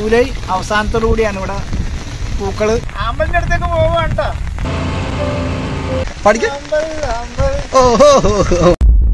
July അവസാനത്തോടു കൂടിയാണ് ഇവിടെ പൂക്കള് അമ്പലിന്റെ അടുത്തേക്ക് പോവാണ് കേട്ടോ പഠിക്ക അമ്പൽ അമ്പൽ ഓ ഹോ ഹോ ഹോ.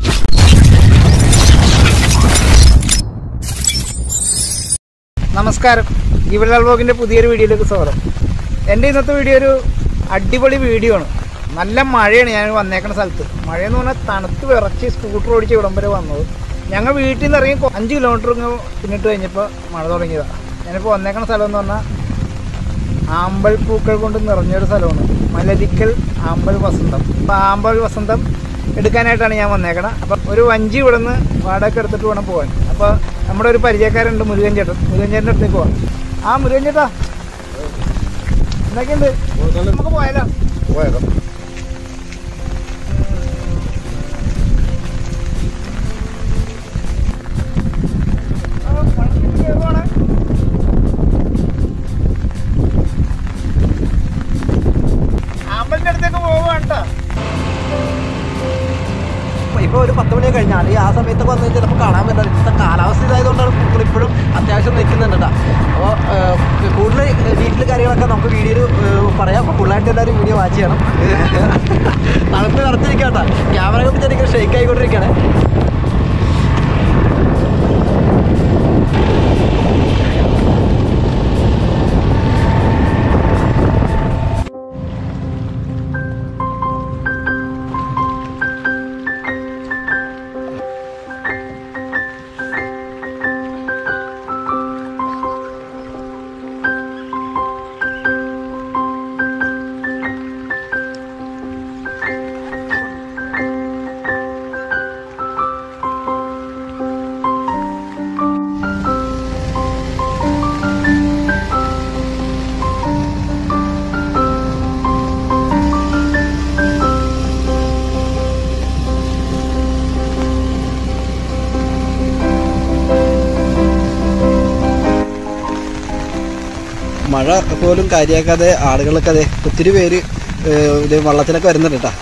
നമസ്കാരം ഗിവലാൽ വ്ലോഗിന്റെ പുതിയൊരു വീഡിയോയിലേക്ക് സ്വാഗതം എൻ്റെ ഇന്നത്തെ വീഡിയോ ഒരു അടിപൊളി വീഡിയോ ആണ് നല്ല മഴയാണ് ഞാൻ വന്നേക്കുന്ന സ്ഥലത്ത് മഴയെന്ന് പറഞ്ഞാൽ തണുത്ത് വിറച്ച് സ്കൂട്ടർ ഓടിച്ച് ഇവിടം വരെ വന്നത് ഞങ്ങൾ വീട്ടിൽ നിന്ന് ഇറങ്ങി കൊ- അഞ്ച് കിലോമീറ്റർ ഇങ്ങ് പിന്നിട്ട് കഴിഞ്ഞപ്പോൾ മഴ തുടങ്ങിയതാണ് ഞാനിപ്പോൾ വന്നേക്കുന്ന സ്ഥലം എന്ന് പറഞ്ഞാൽ ആമ്പൽ പൂക്കൾ കൊണ്ട് നിറഞ്ഞൊരു സ്ഥലമാണ് മലരിക്കൽ ആമ്പൽ വസന്തം അപ്പോൾ ആമ്പൽ വസന്തം എടുക്കാനായിട്ടാണ് ഞാൻ വന്നേക്കണം അപ്പം ഒരു വഞ്ചി ഇവിടെ നിന്ന് വാടക എടുത്തിട്ട് വേണം പോകാൻ അപ്പോൾ നമ്മുടെ ഒരു പരിചയക്കാരുണ്ട് മുരുകൻ ചേട്ടൻ മുരുകൻ ചേട്ടൻ്റെ അടുത്തേക്ക് പോകാം ആ മുരുകൻ ചേട്ടാ എന്തൊക്കെയുണ്ട് നമുക്ക് പോയാലോ പോയേക്കാം. ആ, വണ്ടിക്ക് കയറുവാണ്. ആമ്പലിന്റെ അടുത്തേക്ക് പോവാണ് കേട്ടോ ഇപ്പൊ ഒരു പത്ത് മണിയൊക്കെ കഴിഞ്ഞാൽ ഈ ആ സമയത്ത് വന്നു കഴിഞ്ഞാൽ ചിലപ്പോൾ കാണാൻ പറ്റില്ല ഇന്നത്തെ കാലാവസ്ഥ ഇതായതുകൊണ്ടാണ് പൂക്കൾ ഇപ്പോഴും അത്യാവശ്യം നിൽക്കുന്നുണ്ട് കേട്ടോ അപ്പോൾ കൂടുതൽ വീട്ടിലെ കാര്യങ്ങളൊക്കെ നമുക്ക് വീഡിയോയിൽ പറയാം അപ്പോൾ ഫുള്ളായിട്ട് എല്ലാവരും വീഡിയോ വാച്ച് ചെയ്യണം തണുത്ത് നിറച്ചിരിക്കാം കേട്ടോ ക്യാമറ കൊണ്ട് എനിക്ക് ഷേക്ക് ആയിക്കൊണ്ടിരിക്കുകയാണ് മഴ പോലും കാര്യമാക്കാതെ ആളുകളൊക്കെ അതെ ഒത്തിരി പേര് ഏഹ്, ഇത് വള്ളത്തിലൊക്കെ വരുന്നുണ്ട് കേട്ടോ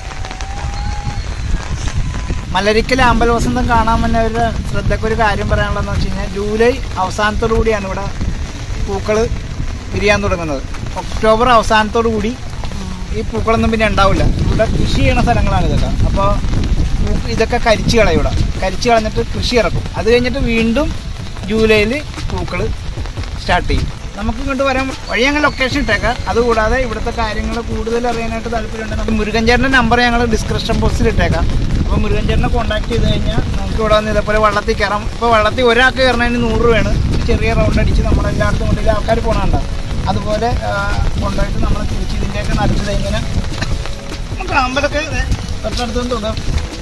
മലരിക്കൽ ആമ്പൽ വസന്തം കാണാൻ തന്നെ ഒരു ശ്രദ്ധയ്ക്ക് ഒരു കാര്യം പറയാനുള്ളതെന്ന് വെച്ച് കഴിഞ്ഞാൽ ജൂലൈ അവസാനത്തോടു കൂടിയാണ് ഇവിടെ പൂക്കൾ വിരിയാൻ തുടങ്ങുന്നത് ഒക്ടോബർ അവസാനത്തോടു കൂടി ഉം, ഈ പൂക്കളൊന്നും പിന്നെ ഉണ്ടാവില്ല ഇവിടെ കൃഷി ചെയ്യണ സ്ഥലങ്ങളാണ് ഇതൊക്കെ അപ്പോൾ ഇതൊക്കെ കരിച്ചു കളയും ഇവിടെ കരിച്ചു കളഞ്ഞിട്ട് കൃഷി ഇറക്കും അത് കഴിഞ്ഞിട്ട് വീണ്ടും ജൂലൈയിൽ പൂക്കൾ സ്റ്റാർട്ട് ചെയ്യും നമുക്ക് ഇങ്ങോട്ട് വരാൻ വഴി ഞങ്ങൾ ലൊക്കേഷൻ ഇട്ടേക്കാം അതുകൂടാതെ ഇവിടുത്തെ കാര്യങ്ങൾ കൂടുതൽ അറിയാനായിട്ട് താല്പര്യമുണ്ട് നമുക്ക് മുരുകൻ ചേട്ടൻ്റെ നമ്പർ ഞങ്ങൾ ഡിസ്ക്രിപ്ഷൻ ബോക്സിൽ ഇട്ടേക്കാം അപ്പോൾ മുരുകൻ ചേട്ടനെ കോൺടാക്ട് ചെയ്ത് കഴിഞ്ഞാൽ നമുക്ക് ഇവിടെ വന്ന് ഇതേപോലെ വള്ളത്തിൽ കയറാം ഇപ്പോൾ വള്ളത്തിൽ ഒരാൾക്ക് കയറണതിന് നൂറ് രൂപയാണ് ചെറിയ റൗണ്ട് അടിച്ച് നമ്മളെല്ലായിടത്തും കൊണ്ടില്ല ആൾക്കാർ പോകണുണ്ട് അതുപോലെ ആ, കൊണ്ടുപോയിട്ട് നമ്മൾ തിരിച്ച് ഇതിൻ്റെയൊക്കെ നടുത്തത് ഇങ്ങനെ നമുക്ക് അമ്പലമൊക്കെ ദേ തൊട്ടടുത്ത് നിന്ന് തോന്നാം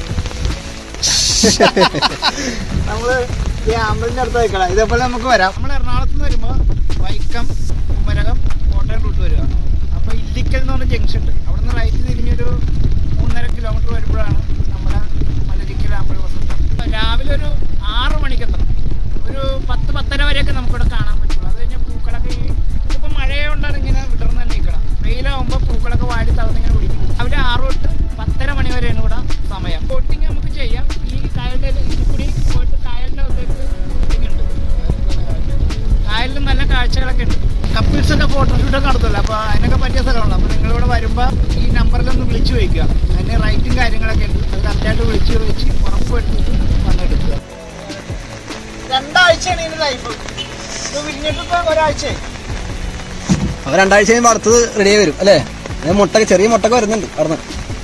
നമ്മള് ഈ അമ്പലിന്റെ അടുത്ത് നിൽക്കണം ഇതേപോലെ നമുക്ക് വരാം നമ്മൾ എറണാകുളത്ത് നിന്ന് വരുമ്പോൾ വൈക്കം കുമരകം കോട്ടയം റൂട്ട് വരിക അപ്പോൾ ഇല്ലിക്കൽ എന്ന് പറഞ്ഞ ജംഗ്ഷൻ ഉണ്ട് അവിടെ നിന്ന് റൈറ്റ് തിരിഞ്ഞൊരു മൂന്നര കിലോമീറ്റർ വരുമ്പോഴാണ് നമ്മുടെ മലരിക്കൽ അമ്പൽ വസന്തം രാവിലെ ഒരു ആറ് മണിക്ക് എത്തണം ഒരു പത്ത് പത്തര വരെയൊക്കെ നമുക്കിവിടെ കാണാൻ പറ്റുള്ളൂ അത് കഴിഞ്ഞാൽ പൂക്കളൊക്കെ ഈ ഇതിപ്പോൾ മഴയുകൊണ്ടാണ് ഇങ്ങനെ വിടർന്ന് തന്നെ നിൽക്കണം വെയിലാവുമ്പോൾ പൂക്കളൊക്കെ വാടി തളർന്നിങ്ങനെ പിടിക്കും രാവിലെ ആറ് തൊട്ട് പത്തര മണി വരെയാണ് ഇവിടെ സമയം ബോട്ടിങ് നമുക്ക് ചെയ്യാം ഈ കായലിൻ്റെ ഇതിൽ കൂടി പോയിട്ട് കായലിൻ്റെ അകത്തേക്ക് ബോട്ടിംഗ് ഉണ്ട് കായലിൽ നല്ല കാഴ്ചകളൊക്കെ ഉണ്ട് കപ്പിൾസ് ഒക്കെ ഫോട്ടോഷൂട്ടൊക്കെ നടത്തുമല്ലോ അപ്പോൾ അതിനൊക്കെ പറ്റിയ സ്ഥലമാണ് അപ്പോൾ നിങ്ങളിവിടെ വരുമ്പോൾ ഈ നമ്പറിലൊന്ന് വിളിച്ചു ചോദിക്കുക അതിന് റൈറ്റും കാര്യങ്ങളൊക്കെ ഉണ്ട് അത് കറക്റ്റായിട്ട് വിളിച്ച് വിളിച്ച് ഉറപ്പ് എടുത്തിട്ട് വന്നെടുക്കുക രണ്ടാഴ്ചയാണ് ഇതിന് ലൈഫ് ഇത് വിരിഞ്ഞിട്ട് ഇപ്പോൾ ഒരാഴ്ചയായി അപ്പോൾ രണ്ടാഴ്ച കഴിയുമ്പോൾ അടുത്തത് റെഡി ആയി വരും അല്ലേ അത് മുട്ടൊക്കെ ചെറിയ മുട്ടൊക്കെ വരുന്നുണ്ട് അവിടെ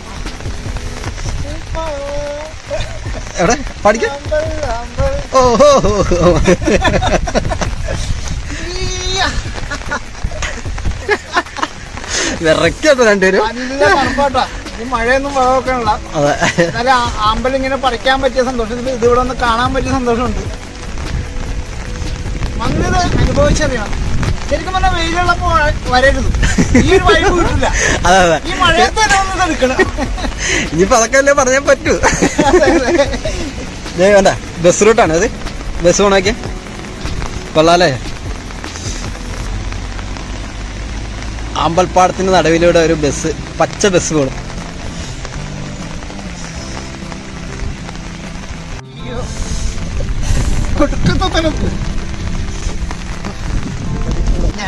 എവിടെ പഠിക്ക അമ്പൽ, അമ്പൽ. ഓ ഹോ ഹോ ഹോ. ഈയ്യ. വിറയ്ക്കാട്ടോ രണ്ടുപേരും നല്ല തണുപ്പാട്ടാ ഈ മഴയൊന്നും വെള്ളമൊക്കെ ഉള്ള അതെ എന്നാലും ആ- ആമ്പൽ ഇങ്ങനെ പറിക്കാൻ പറ്റിയ സന്തോഷം ഇത് ഇതിവിടെ ഒന്ന് കാണാൻ പറ്റിയ സന്തോഷമുണ്ട് വന്നത് അനുഭവിച്ചറിയണം ശരിക്കും പറഞ്ഞാൽ വെയിലുള്ളപ്പോ വ- വരരുത് ഈ ഒരു വൈബ് കിട്ടില്ല അതെ അതെ ഈ മഴയത്ത് തന്നെ ഒന്ന് എടുക്കണം ഇനിയിപ്പോ അതൊക്കെ അല്ലേ പറഞ്ഞാൽ പറ്റൂ ദേ വേണ്ട ബസ് റൂട്ടാണ് അത് ബസ് ഓണാക്കിയ കൊള്ളാലേ അമ്പൽപ്പാടത്തിന്റെ നടുവിലൂടെ ഒരു ബസ് പച്ച ബസ് പോകും ഒടുക്കത്തെ തണുപ്പ്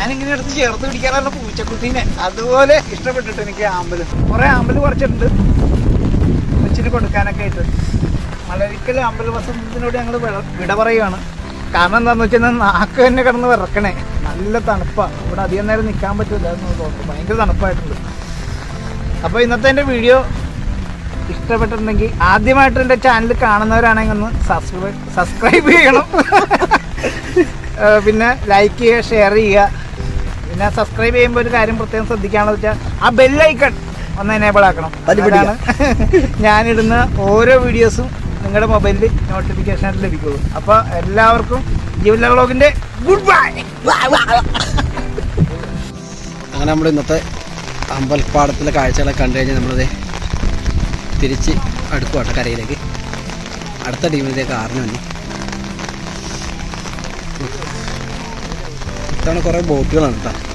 ഞാനിങ്ങനെ എടുത്ത് ചേർത്ത് പിടിക്കാറുള്ള പൂച്ചക്കുട്ടീനെ അതുപോലെ ഇഷ്ടപ്പെട്ടിട്ട് എനിക്ക് ആമ്പല് കുറെ ആമ്പല് കുറച്ചിട്ടുണ്ട് കൊച്ചിന് കൊടുക്കാനൊക്കെ ആയിട്ട് മലരിക്കൽ അമ്പല വസന്തത്തിനോട് ഞങ്ങൾ വിട പറയുകയാണ് കാരണം എന്താന്ന് വെച്ചാൽ നാക്ക് തന്നെ കിടന്ന് വിറക്കണേ നല്ല തണുപ്പാ ഇവിടെ അധികം നേരം നിൽക്കാൻ പറ്റില്ല എന്ന് തോന്നുന്നു ഭയങ്കര തണുപ്പായിട്ടുണ്ട് അപ്പോൾ ഇന്നത്തെ എൻ്റെ വീഡിയോ ഇഷ്ടപ്പെട്ടിട്ടുണ്ടെങ്കിൽ ആദ്യമായിട്ട് എൻ്റെ ചാനൽ കാണുന്നവരാണെങ്കിൽ ഒന്ന് സബ്സ്ക്രൈബ് സബ്സ്ക്രൈബ് ചെയ്യണം ഏഹ് പിന്നെ ലൈക്ക് ചെയ്യുക ഷെയർ ചെയ്യുക പിന്നെ സബ്സ്ക്രൈബ് ചെയ്യുമ്പോൾ ഒരു കാര്യം പ്രത്യേകം ശ്രദ്ധിക്കാണെന്ന് വെച്ചാൽ ആ ബെല്ലൈക്കൺ ഒന്ന് എനേബിൾ ആക്കണം അത് പിടിക്കുക. അതാണ് ഞാനിടുന്ന ഓരോ വീഡിയോസും നിങ്ങളുടെ മൊബൈലിൽ നോട്ടിഫിക്കേഷൻ ആയിട്ട് ലഭിക്കുള്ളൂ അപ്പോൾ എല്ലാവർക്കും ജീവല വ്ളോഗിൻ്റെ ഗുഡ് ബൈ അങ്ങനെ നമ്മൾ ഇന്നത്തെ അമ്പലപ്പാടത്തിലെ കാഴ്ചകളൊക്കെ കണ്ടു കഴിഞ്ഞാൽ നമ്മളത് തിരിച്ച് അടുക്കും കേട്ടോ കരയിലേക്ക് അടുത്ത ടീമിലേക്ക് ആറിന് വന്നു ഇത്തവണ കുറേ ബോട്ടുകളാണ് കേട്ടോ